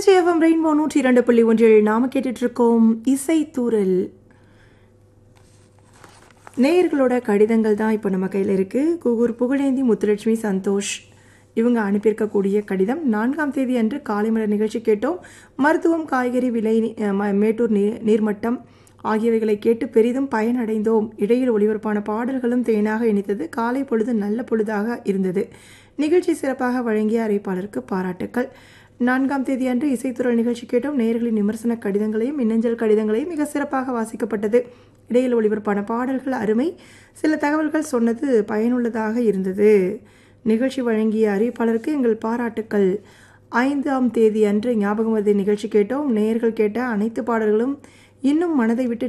Trichy FM rainbow நூற்றி இரண்டு புள்ளி ஒன்றில் நாம கேட்டுட்டு இருக்கோம் இசை தூரல் நேயர்களோட கடிதங்கள் தான் இப்போ நம்ம கையில் இருக்குது கூகூர் புகழேந்தி முத்துலட்சுமி சந்தோஷ் இவங்க அனுப்பியிருக்கக்கூடிய கடிதம் நான்காம் தேதி அன்று காலைமலர் நிகழ்ச்சி கேட்டோம் மருத்துவம் காய்கறி விலை நீ- அஹ் ம- மேட்டூர் நீர் நீர்மட்டம் ஆகியவைகளை கேட்டு பெரிதும் பயனடைந்தோம் இடையில் ஒளிபரப்பான பாடல்களும் தேனாக இனித்தது காலை பொழுது நல்ல பொழுதாக இருந்தது நிகழ்ச்சி சிறப்பாக வழங்கிய அறிவிப்பாளருக்கு பாராட்டுக்கள் நான்காம் தேதி அன்று இசைத்துறல் நிகழ்ச்சி கேட்டோம் நேயர்களின் விமர்சன கடிதங்களையும் மின்னஞ்சல் கடிதங்களையும் மிக சிறப்பாக வாசிக்கப்பட்டது இடையில் ஒளிபரப்பான பாடல்கள் அருமை சில தகவல்கள் சொன்னது பயனுள்ளதாக இருந்தது நிகழ்ச்சி வழங்கிய அறிவிப்பாளருக்கு எங்கள் பாராட்டுக்கள் ஐந்தாம் தேதி அன்று ஞாபகம் வருது நிகழ்ச்சி கேட்டோம் நேயர்கள் கேட்ட அனைத்து பாடல்களும் இன்னும் மனதை விட்டு